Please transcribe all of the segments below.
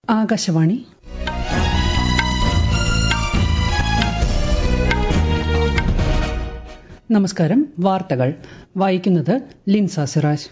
ആകാശവാണി നമസ്കാരം വാർത്തകൾ വായിക്കുന്നത് ലിൻസ സിറാജ്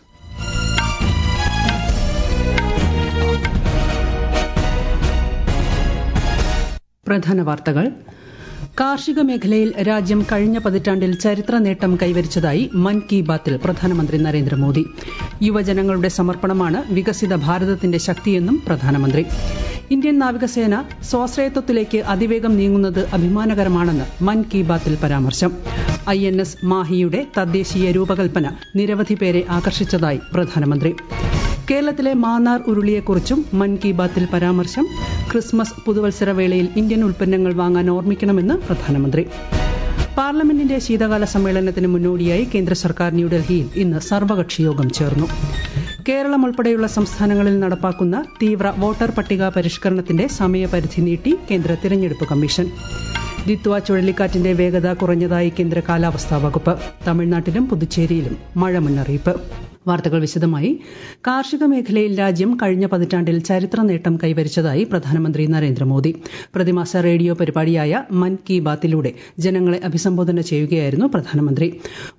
പ്രധാന വാർത്തകൾ കാർഷിക മേഖലയിൽ രാജ്യം കഴിഞ്ഞ പതിറ്റാണ്ടിൽ ചരിത്ര നേട്ടം കൈവരിച്ചതായി മൻ കി ബാത്തിൽ പ്രധാനമന്ത്രി നരേന്ദ്രമോദി യുവജനങ്ങളുടെ സമർപ്പണമാണ് വികസിത ഭാരതത്തിന്റെ ശക്തിയെന്നും പ്രധാനമന്ത്രി ഇന്ത്യൻ നാവികസേന സ്വാശ്രയത്വത്തിലേക്ക് അതിവേഗം നീങ്ങുന്നത് അഭിമാനകരമാണെന്ന് മൻ കി ബാത്തിൽ പരാമർശം ഐ എൻ എസ് മാഹിയുടെ തദ്ദേശീയ രൂപകൽപ്പന നിരവധി പേരെ ആകർഷിച്ചതായി പ്രധാനമന്ത്രി കേരളത്തിലെ മാന്നാർ ഉരുളിയെക്കുറിച്ചും മൻ കി ബാത്തിൽ പരാമർശം ക്രിസ്മസ് പുതുവത്സര വേളയിൽ ഇന്ത്യൻ ഉൽപ്പന്നങ്ങൾ വാങ്ങാൻ ഓർമ്മിക്കണമെന്ന് പ്രധാനമന്ത്രി പാർലമെന്റിന്റെ ശീതകാല സമ്മേളനത്തിന് മുന്നോടിയായി കേന്ദ്ര സർക്കാർ ന്യൂഡൽഹിയിൽ ഇന്ന് സർവകക്ഷി യോഗം ചേർന്നു കേരളം ഉൾപ്പെടെയുള്ള സംസ്ഥാനങ്ങളിൽ നടപ്പാക്കുന്ന തീവ്ര വോട്ടർ പട്ടിക പരിഷ്കരണത്തിന്റെ സമയപരിധി നീട്ടി കേന്ദ്ര തിരഞ്ഞെടുപ്പ് കമ്മീഷൻ ദിത്വ ചുഴലിക്കാറ്റിന്റെ വേഗത കുറഞ്ഞതായി കേന്ദ്ര കാലാവസ്ഥാ വകുപ്പ് തമിഴ്നാട്ടിലും പുതുച്ചേരിയിലും മഴ മുന്നറിയിപ്പ് വാർത്തകൾ വിശദമായി കാർഷിക മേഖലയിൽ രാജ്യം കഴിഞ്ഞ പതിറ്റാണ്ടിൽ ചരിത്ര നേട്ടം കൈവരിച്ചതായി പ്രധാനമന്ത്രി നരേന്ദ്രമോദി പ്രതിമാസ റേഡിയോ പരിപാടിയായ മൻ കി ബാത്തിലൂടെ ജനങ്ങളെ അഭിസംബോധന ചെയ്യുകയായിരുന്നു പ്രധാനമന്ത്രി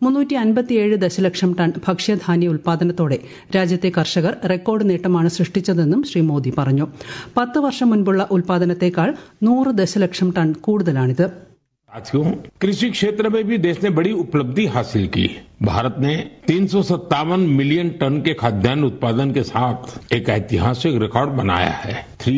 ദശലക്ഷം ടൺ ഭക്ഷ്യധാന്യ ഉൽപാദനത്തോടെ രാജ്യത്തെ കർഷകർ റെക്കോർഡ് നേട്ടമാണ് സൃഷ്ടിച്ചതെന്നും ശ്രീ മോദി പറഞ്ഞു പത്ത് വർഷം മുൻപുള്ള ഉൽപാദനത്തേക്കാൾ നൂറ് ദശലക്ഷം ടൺ കൂടുതലാണിത് साथियों कृषि क्षेत्र में भी देश ने बड़ी उपलब्धि हासिल की भारत ने तीन मिलियन टन के खाद्यान्न उत्पादन के साथ एक ऐतिहासिक रिकॉर्ड बनाया है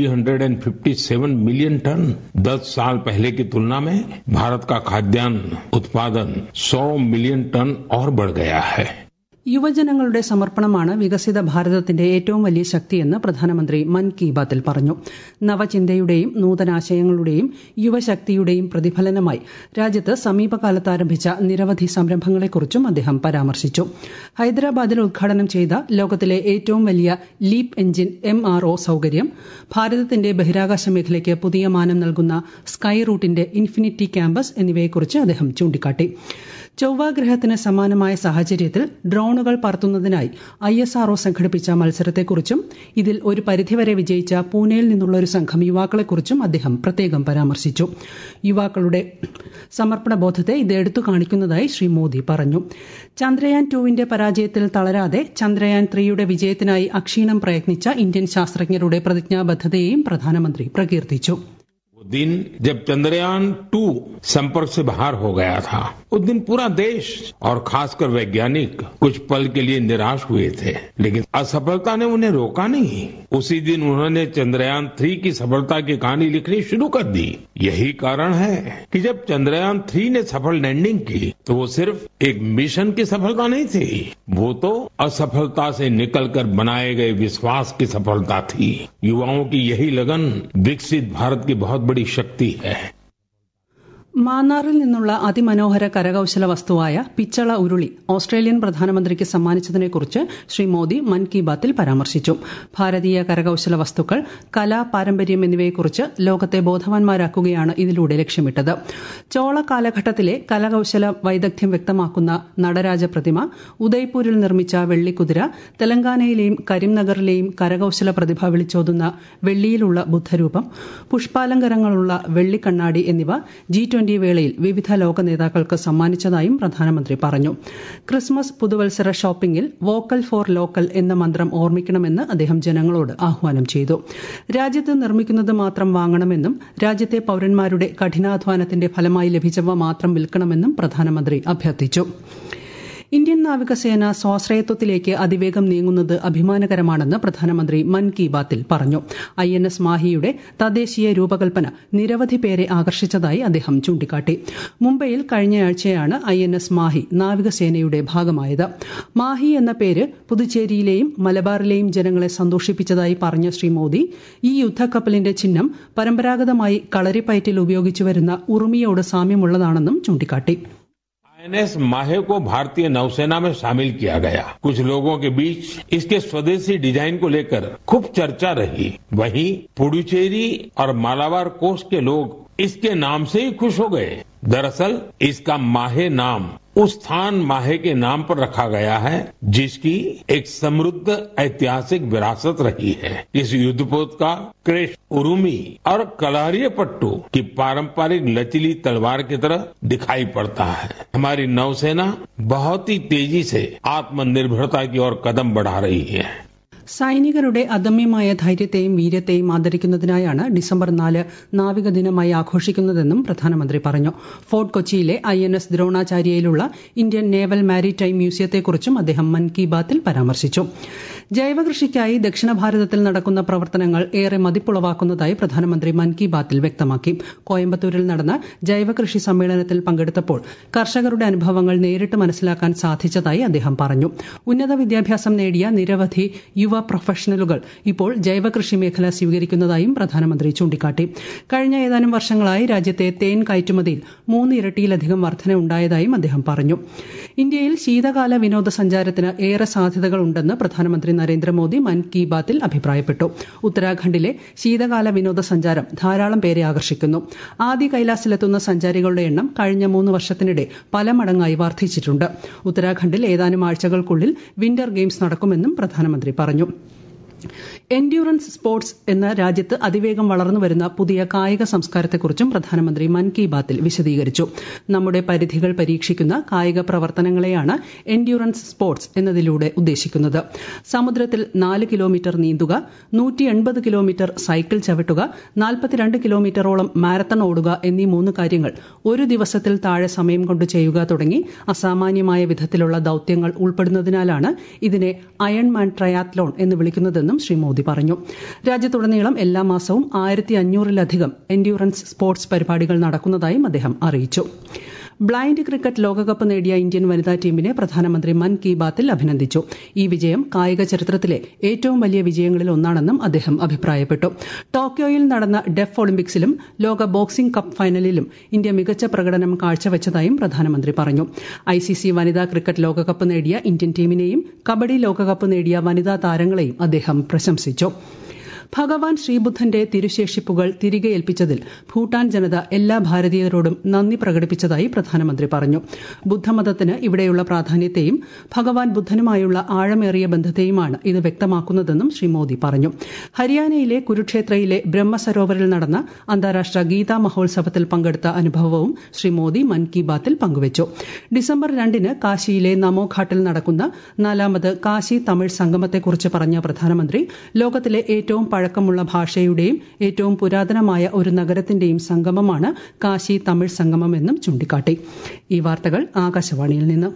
357 मिलियन टन 10 साल पहले की तुलना में भारत का खाद्यान्न उत्पादन 100 मिलियन टन और बढ़ गया है യുവജനങ്ങളുടെ സമർപ്പണമാണ് വികസിത ഭാരതത്തിന്റെ ഏറ്റവും വലിയ ശക്തിയെന്ന് പ്രധാനമന്ത്രി മൻ കി ബാത്തിൽ പറഞ്ഞു നവചിന്തയുടെയും നൂതനാശയങ്ങളുടെയും യുവശക്തിയുടെയും പ്രതിഫലനമായി രാജ്യത്ത് സമീപകാലത്ത് ആരംഭിച്ച നിരവധി സംരംഭങ്ങളെക്കുറിച്ചും അദ്ദേഹം പരാമർശിച്ചു ഹൈദരാബാദിൽ ഉദ്ഘാടനം ചെയ്ത ലോകത്തിലെ ഏറ്റവും വലിയ leap engine M R O സൌകര്യം ഭാരതത്തിന്റെ ബഹിരാകാശ മേഖലയ്ക്ക് പുതിയ മാനം നൽകുന്ന സ്കൈ റൂട്ടിന്റെ ഇൻഫിനിറ്റി ക്യാമ്പസ് എന്നിവയെക്കുറിച്ച് അദ്ദേഹം ചൂണ്ടിക്കാട്ടി ചൊവ്വാഗ്രഹത്തിന് സമാനമായ സാഹചര്യത്തിൽ ഡ്രോണുകൾ പറത്തുന്നതിനായി ഐ എസ് ആർഒ സംഘടിപ്പിച്ച മത്സരത്തെക്കുറിച്ചും ഇതിൽ ഒരു പരിധിവരെ വിജയിച്ച പൂനെയിൽ നിന്നുള്ള ഒരു സംഘം യുവാക്കളെക്കുറിച്ചും അദ്ദേഹം പ്രത്യേകം പരാമർശിച്ചു യുവാക്കളുടെ സമർപ്പണ ബോധത്തെ ഇത് എടുത്തു കാണിക്കുന്നതായി ശ്രീ മോദി പറഞ്ഞു ചന്ദ്രയാൻ ടുവിന്റെ പരാജയത്തിൽ തളരാതെ ചന്ദ്രയാൻ ത്രീയുടെ വിജയത്തിനായി അക്ഷീണം പ്രയത്നിച്ച ഇന്ത്യൻ ശാസ്ത്രജ്ഞരുടെ പ്രതിജ്ഞാബദ്ധതയെയും പ്രധാനമന്ത്രി പ്രകീർത്തിച്ചു वो दिन जब चंद्रयान टू संपर्क से बाहर हो गया था उस दिन पूरा देश और खासकर वैज्ञानिक कुछ पल के लिए निराश हुए थे लेकिन असफलता ने उन्हें रोका नहीं उसी दिन उन्होंने चंद्रयान थ्री की सफलता की कहानी लिखनी शुरू कर दी यही कारण है कि जब चंद्रयान थ्री ने सफल लैंडिंग की तो वो सिर्फ एक मिशन की सफलता नहीं थी वो तो असफलता से निकलकर बनाए गए विश्वास की सफलता थी युवाओं की यही लगन विकसित भारत की बहुत बड़ी शक्ति है മാന്നാറിൽ നിന്നുള്ള അതിമനോഹര കരകൌശല വസ്തുവായ പിച്ചള ഉരുളി ഓസ്ട്രേലിയൻ പ്രധാനമന്ത്രിക്ക് സമ്മാനിച്ചതിനെക്കുറിച്ച് ശ്രീ മോദി മൻ കി ബാത്തിൽ പരാമർശിച്ചു ഭാരതീയ കരകൌശല വസ്തുക്കൾ കല പാരമ്പര്യം എന്നിവയെക്കുറിച്ച് ലോകത്തെ ബോധവാന്മാരാക്കുകയാണ് ഇതിലൂടെ ലക്ഷ്യമിട്ടത് ചോള കാലഘട്ടത്തിലെ കലകൌശല വൈദഗ്ധ്യം വ്യക്തമാക്കുന്ന നടരാജ പ്രതിമ ഉദയ്പൂരിൽ നിർമ്മിച്ച വെള്ളിക്കുതിര തെലങ്കാനയിലെയും കരിംനഗറിലെയും കരകൌശല പ്രതിഭ വിളിച്ചോതുന്ന വെള്ളിയിലുള്ള ബുദ്ധരൂപം പുഷ്പാലങ്കരങ്ങളുള്ള വെള്ളിക്കണ്ണാടി എന്നിവ ജി ട്വന്റി വേളയിൽ വിവിധ ലോക നേതാക്കൾക്ക് സമ്മാനിച്ചതായും പ്രധാനമന്ത്രി പറഞ്ഞു ക്രിസ്മസ് പുതുവത്സര ഷോപ്പിംഗിൽ വോക്കൽ ഫോർ ലോക്കൽ എന്ന മന്ത്രം ഓർമ്മിക്കണമെന്ന് അദ്ദേഹം ജനങ്ങളോട് ആഹ്വാനം ചെയ്തു രാജ്യത്ത് നിർമ്മിക്കുന്നത് മാത്രം വാങ്ങണമെന്നും രാജ്യത്തെ പൌരന്മാരുടെ കഠിനാധ്വാനത്തിന്റെ ഫലമായി ലഭിച്ചവ മാത്രം വിൽക്കണമെന്നും പ്രധാനമന്ത്രി അഭ്യർത്ഥിച്ചു ഇന്ത്യൻ നാവികസേന സ്വാശ്രയത്വത്തിലേക്ക് അതിവേഗം നീങ്ങുന്നത് അഭിമാനകരമാണെന്ന് പ്രധാനമന്ത്രി മൻ കി ബാത്തിൽ പറഞ്ഞു ഐ എൻ എസ് മാഹിയുടെ തദ്ദേശീയ രൂപകൽപ്പന നിരവധി പേരെ ആകർഷിച്ചതായി അദ്ദേഹം ചൂണ്ടിക്കാട്ടി മുംബൈയിൽ കഴിഞ്ഞയാഴ്ചയാണ് ഐ എൻ എസ് മാഹി നാവികസേനയുടെ ഭാഗമായത് മാഹി എന്ന പേര് പുതുച്ചേരിയിലെയും മലബാറിലെയും ജനങ്ങളെ സന്തോഷിപ്പിച്ചതായി പറഞ്ഞ ശ്രീ മോദി ഈ യുദ്ധക്കപ്പലിന്റെ ചിഹ്നം പരമ്പരാഗതമായി കളരിപ്പയറ്റിൽ ഉപയോഗിച്ചുവരുന്ന ഉറുമിയോട് സാമ്യമുള്ളതാണെന്നും ചൂണ്ടിക്കാട്ടി आईएनएस माहे को भारतीय नौसेना में शामिल किया गया कुछ लोगों के बीच इसके स्वदेशी डिजाइन को लेकर खूब चर्चा रही वहीं पुडुचेरी और मालाबार कोस्ट के लोग इसके नाम से ही खुश हो गए दरअसल इसका माहे नाम उस स्थान माहे के नाम पर रखा गया है जिसकी एक समृद्ध ऐतिहासिक विरासत रही है इस युद्धपोत का क्रेश उरुमी और कलारिय पट्टू की पारंपरिक लचीली तलवार की तरह दिखाई पड़ता है हमारी नौसेना बहुत ही तेजी से आत्मनिर्भरता की ओर कदम बढ़ा रही है സൈനികരുടെ അദമ്യമായ ധൈര്യത്തെയും വീര്യത്തെയും ആദരിക്കുന്നതിനായാണ് ഡിസംബർ നാല് നാവിക ദിനമായി ആഘോഷിക്കുന്നതെന്നും പ്രധാനമന്ത്രി പറഞ്ഞു ഫോർട്ട് കൊച്ചിയിലെ ഐ എൻ എസ് ദ്രോണാചാര്യയിലുള്ള ഇന്ത്യൻ നേവൽ മാരിടൈം മ്യൂസിയത്തെക്കുറിച്ചും അദ്ദേഹം മൻ കി ബാത്തിൽ പരാമർശിച്ചു ജൈവകൃഷിക്കായി ദക്ഷിണ ഭാരതത്തിൽ നടക്കുന്ന പ്രവർത്തനങ്ങൾ ഏറെ മതിപ്പുളവാക്കുന്നതായി പ്രധാനമന്ത്രി മൻ കി ബാത്തിൽ വ്യക്തമാക്കി കോയമ്പത്തൂരിൽ നടന്ന ജൈവകൃഷി സമ്മേളനത്തിൽ പങ്കെടുത്തപ്പോൾ കർഷകരുടെ അനുഭവങ്ങൾ നേരിട്ട് മനസ്സിലാക്കാൻ സാധിച്ചതായി അദ്ദേഹം പറഞ്ഞു ഉന്നത വിദ്യാഭ്യാസം നേടിയ നിരവധി യുവ പ്രൊഫഷണലുകൾ ഇപ്പോൾ ജൈവകൃഷി മേഖല സ്വീകരിക്കുന്നതായും പ്രധാനമന്ത്രി ചൂണ്ടിക്കാട്ടി കഴിഞ്ഞ ഏതാനും വർഷങ്ങളായി രാജ്യത്തെ തേൻ കയറ്റുമതിയിൽ മൂന്ന് ഇരട്ടിയിലധികം വർധന ഉണ്ടായതായും അദ്ദേഹം പറഞ്ഞു ഇന്ത്യയിൽ ശീതകാല വിനോദസഞ്ചാരത്തിന് ഏറെ സാധ്യതകളുണ്ടെന്ന് പ്രധാനമന്ത്രി നരേന്ദ്രമോദി മൻ കി ബാത്തിൽ അഭിപ്രായപ്പെട്ടു ഉത്തരാഖണ്ഡിലെ ശീതകാല വിനോദസഞ്ചാരം ധാരാളം പേരെ ആകർഷിക്കുന്നു ആദ്യ കൈലാസിലെത്തുന്ന സഞ്ചാരികളുടെ എണ്ണം കഴിഞ്ഞ മൂന്ന് വർഷത്തിനിടെ പല മടങ്ങായി വർദ്ധിച്ചിട്ടുണ്ട് ഉത്തരാഖണ്ഡിൽ ഏതാനും ആഴ്ചകൾക്കുള്ളിൽ വിന്റർ ഗെയിംസ് നടക്കുമെന്നും പ്രധാനമന്ത്രി പറഞ്ഞു എൻഡ്യൂറൻസ് സ്പോർട്സ് എന്ന രാജ്യത്ത് അതിവേഗം വളർന്നുവരുന്ന പുതിയ കായിക സംസ്കാരത്തെക്കുറിച്ചും പ്രധാനമന്ത്രി മൻ കി ബാത്തിൽ വിശദീകരിച്ചു നമ്മുടെ പരിധികൾ പരീക്ഷിക്കുന്ന കായിക പ്രവർത്തനങ്ങളെയാണ് എൻഡ്യൂറൻസ് സ്പോർട്സ് എന്നതിലൂടെ ഉദ്ദേശിക്കുന്നത് സമുദ്രത്തിൽ നാല് കിലോമീറ്റർ നീന്തുക നൂറ്റി എൺപത് കിലോമീറ്റർ സൈക്കിൾ ചവിട്ടുക നാൽപ്പത്തിരണ്ട് കിലോമീറ്ററോളം മാരത്തൺ ഓടുക എന്നീ മൂന്ന് കാര്യങ്ങൾ ഒരു ദിവസത്തിൽ താഴെ സമയം കൊണ്ട് ചെയ്യുക തുടങ്ങി അസാമാന്യമായ വിധത്തിലുള്ള ദൌത്യങ്ങൾ ഉൾപ്പെടുന്നതിനാലാണ് ഇതിനെ അയൺമാൻ ട്രയാത്ലോൺ എന്ന് വിളിക്കുന്നതെന്നും ശ്രീ മോദി പറഞ്ഞു രാജ്യത്തുടനീളം എല്ലാ മാസവും ആയിരത്തി അഞ്ഞൂറിലധികം എൻഡ്യൂറൻസ് സ്പോർട്സ് പരിപാടികൾ നടക്കുന്നതായും അദ്ദേഹം അറിയിച്ചു ബ്ലൈൻഡ് ക്രിക്കറ്റ് ലോകകപ്പ് നേടിയ ഇന്ത്യൻ വനിതാ ടീമിനെ പ്രധാനമന്ത്രി മൻ കി ബാത്തിൽ അഭിനന്ദിച്ചു ഈ വിജയം കായിക ചരിത്രത്തിലെ ഏറ്റവും വലിയ വിജയങ്ങളിൽ ഒന്നാണെന്നും അദ്ദേഹം അഭിപ്രായപ്പെട്ടു ടോക്കിയോയിൽ നടന്ന ഡെഫ് ഒളിമ്പിക്സിലും ലോക ബോക്സിംഗ് കപ്പ് ഫൈനലിലും ഇന്ത്യ മികച്ച പ്രകടനം കാഴ്ചവെച്ചതായും പ്രധാനമന്ത്രി പറഞ്ഞു ഐസിസി വനിതാ ക്രിക്കറ്റ് ലോകകപ്പ് നേടിയ ഇന്ത്യൻ ടീമിനെയും കബഡി ലോകകപ്പ് നേടിയ വനിതാ താരങ്ങളെയും അദ്ദേഹം പ്രശംസിച്ചു ഭഗവാൻ ശ്രീബുദ്ധന്റെ തിരുശേഷിപ്പുകൾ തിരികെ ഏൽപ്പിച്ചതിൽ ഭൂട്ടാൻ ജനത എല്ലാ ഭാരതീയരോടും നന്ദി പ്രകടിപ്പിച്ചതായി പ്രധാനമന്ത്രി പറഞ്ഞു ബുദ്ധമതത്തിന് ഇവിടെയുള്ള പ്രാധാന്യത്തെയും ഭഗവാൻ ബുദ്ധനുമായുള്ള ആഴമേറിയ ബന്ധത്തെയുമാണ് ഇത് വ്യക്തമാക്കുന്നതെന്നും ശ്രീ മോദി പറഞ്ഞു ഹരിയാനയിലെ കുരുക്ഷേത്രയിലെ ബ്രഹ്മസരോവറിൽ നടന്ന അന്താരാഷ്ട്ര ഗീതാ മഹോത്സവത്തിൽ പങ്കെടുത്ത അനുഭവവും ശ്രീ മോദി മൻ കി ബാത്തിൽ പങ്കുവച്ചു ഡിസംബർ രണ്ടിന് കാശിയിലെ നമോഘാട്ടിൽ നടക്കുന്ന നാലാമത് കാശി തമിഴ് സംഗമത്തെക്കുറിച്ച് പറഞ്ഞ പ്രധാനമന്ത്രി ലോകത്തിലെ ഏറ്റവും പഴക്കമുള്ള ഭാഷയുടെയും ഏറ്റവും പുരാതനമായ ഒരു നഗരത്തിന്റെയും സംഗമമാണ് കാശി തമിഴ് സംഗമം എന്നും ചൂണ്ടിക്കാട്ടി ഈ വാർത്തകൾ ആകാശവാണിയിൽ നിന്ന്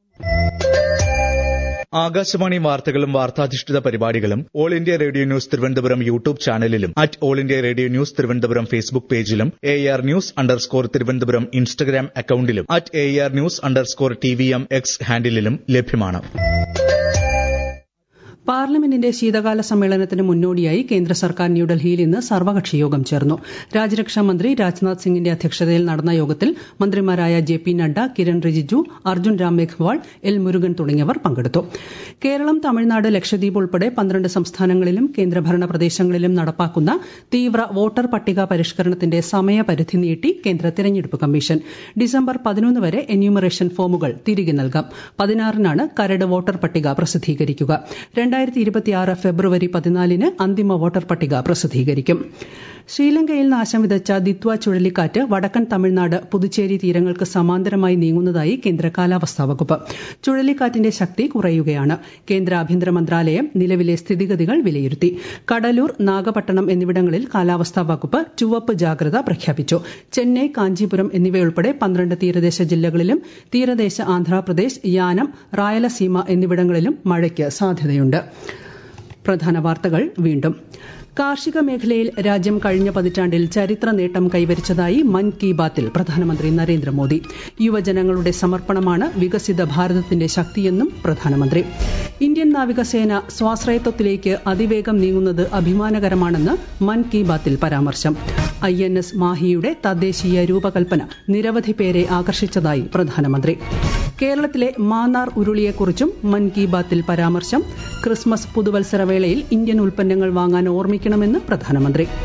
ആകാശവാണി വാർത്തകളും വാർത്താധിഷ്ഠിത പരിപാടികളും all India radio news Thiruvananthapuram YouTube ചാനലിലും at all India radio news Thiruvananthapuram Facebook പേജിലും A R news underscore Thiruvananthapuram Instagram അക്കൌണ്ടിലും at A R news underscore T V M X ഹാൻഡിലും ലഭ്യമാണ് പാർലമെന്റിന്റെ ശീതകാല സമ്മേളനത്തിന് മുന്നോടിയായി കേന്ദ്ര സർക്കാർ ന്യൂഡൽഹിയിൽ ഇന്ന് സർവകക്ഷി യോഗം ചേർന്നു രാജ്യരക്ഷാ മന്ത്രി രാജ്നാഥ് സിംഗിന്റെ അധ്യക്ഷതയിൽ നടന്ന യോഗത്തിൽ മന്ത്രിമാരായ J P Nadda Kiran Rijiju Arjun Ram Meghwal L Murugan തുടങ്ങിയവർ പങ്കെടുത്തു കേരളം തമിഴ്നാട് ലക്ഷദ്വീപ് ഉൾപ്പെടെ പന്ത്രണ്ട് സംസ്ഥാനങ്ങളിലും കേന്ദ്രഭരണ പ്രദേശങ്ങളിലും നടപ്പാക്കുന്ന തീവ്ര വോട്ടർ പട്ടിക പരിഷ്കരണത്തിന്റെ സമയപരിധി നീട്ടി കേന്ദ്ര തെരഞ്ഞെടുപ്പ് കമ്മീഷൻ ഡിസംബർ പതിനൊന്ന് വരെ എന്യൂമറേഷൻ ഫോമുകൾ തിരികെ നൽകാം പതിനാറിനാണ് കരട് വോട്ടർ പട്ടിക പ്രസിദ്ധീകരിക്കുക രണ്ടായിരത്തി ഇരുപത്തിയാറ് ഫെബ്രുവരി പതിനാലിന് അന്തിമ വോട്ടർ പട്ടിക പ്രസിദ്ധീകരിക്കും ശ്രീലങ്കയിൽ നാശം വിതച്ച ദിത്വ ചുഴലിക്കാറ്റ് വടക്കൻ തമിഴ്നാട് പുതുച്ചേരി തീരങ്ങൾക്ക് സമാന്തരമായി നീങ്ങുന്നതായി കേന്ദ്ര കാലാവസ്ഥാ വകുപ്പ് ചുഴലിക്കാറ്റിന്റെ ശക്തി കുറയുകയാണ് കേന്ദ്ര ആഭ്യന്തര മന്ത്രാലയം നിലവിലെ സ്ഥിതിഗതികൾ വിലയിരുത്തി കടലൂർ നാഗപട്ടണം എന്നിവിടങ്ങളിൽ കാലാവസ്ഥാ വകുപ്പ് ചുവപ്പ് ജാഗ്രത പ്രഖ്യാപിച്ചു ചെന്നൈ കാഞ്ചീപുരം എന്നിവയുൾപ്പെടെ പന്ത്രണ്ട് തീരദേശ ജില്ലകളിലും തീരദേശ ആന്ധ്രാപ്രദേശ് യാനം റായലസീമ എന്നിവിടങ്ങളിലും മഴയ്ക്ക് സാധ്യതയുണ്ട് പ്രധാന വാർത്തകൾ വീണ്ടും കാർഷിക മേഖലയിൽ രാജ്യം കഴിഞ്ഞ പതിറ്റാണ്ടിൽ ചരിത്ര നേട്ടം കൈവരിച്ചതായി മൻ കി ബാത്തിൽ പ്രധാനമന്ത്രി നരേന്ദ്രമോദി യുവജനങ്ങളുടെ സമർപ്പണമാണ് വികസിത ഭാരതത്തിന്റെ ശക്തിയെന്നും പ്രധാനമന്ത്രി ഇന്ത്യൻ നാവികസേന സ്വാശ്രയത്വത്തിലേക്ക് അതിവേഗം നീങ്ങുന്നത് അഭിമാനകരമാണെന്ന് മൻ കി ബാത്തിൽ പരാമർശം ഐ എൻ എസ് മാഹിയുടെ തദ്ദേശീയ രൂപകൽപ്പന നിരവധി പേരെ ആകർഷിച്ചതായി പ്രധാനമന്ത്രി കേരളത്തിലെ മാന്നാർ ഉരുളിയെക്കുറിച്ചും മൻ കി ബാത്തിൽ പരാമർശം ക്രിസ്മസ് പുതുവത്സരവേളയിൽ ഇന്ത്യൻ ഉൽപ്പന്നങ്ങൾ വാങ്ങാൻ ഓർമ്മിക്കണമെന്ന് പ്രധാനമന്ത്രി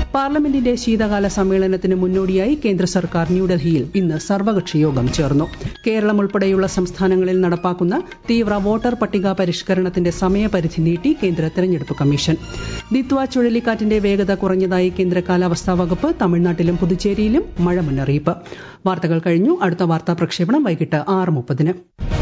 പാർലമെന്റിന്റെ ശീതകാല സമ്മേളനത്തിന് മുന്നോടിയായി കേന്ദ്ര സർക്കാർ ന്യൂഡൽഹിയിൽ ഇന്ന് സർവകക്ഷി യോഗം ചേർന്നു കേരളം ഉൾപ്പെടെയുള്ള സംസ്ഥാനങ്ങളിൽ നടപ്പാക്കുന്ന തീവ്ര വോട്ടർ പട്ടിക പരിഷ്കരണത്തിന്റെ സമയപരിധി നീട്ടി കേന്ദ്ര തെരഞ്ഞെടുപ്പ് കമ്മീഷൻ ദിത്വ ചുഴലിക്കാറ്റിന്റെ വേഗത കുറഞ്ഞതായി കേന്ദ്ര കാലാവസ്ഥാ വകുപ്പ് തമിഴ്നാട്ടിലും പുതുച്ചേരിയിലും മഴ മുന്നറിയിപ്പ് വാർത്തകൾ കഴിഞ്ഞു അടുത്ത വാർത്താ പ്രക്ഷേപണം വൈകിട്ട് ആറ് മുപ്പതിന്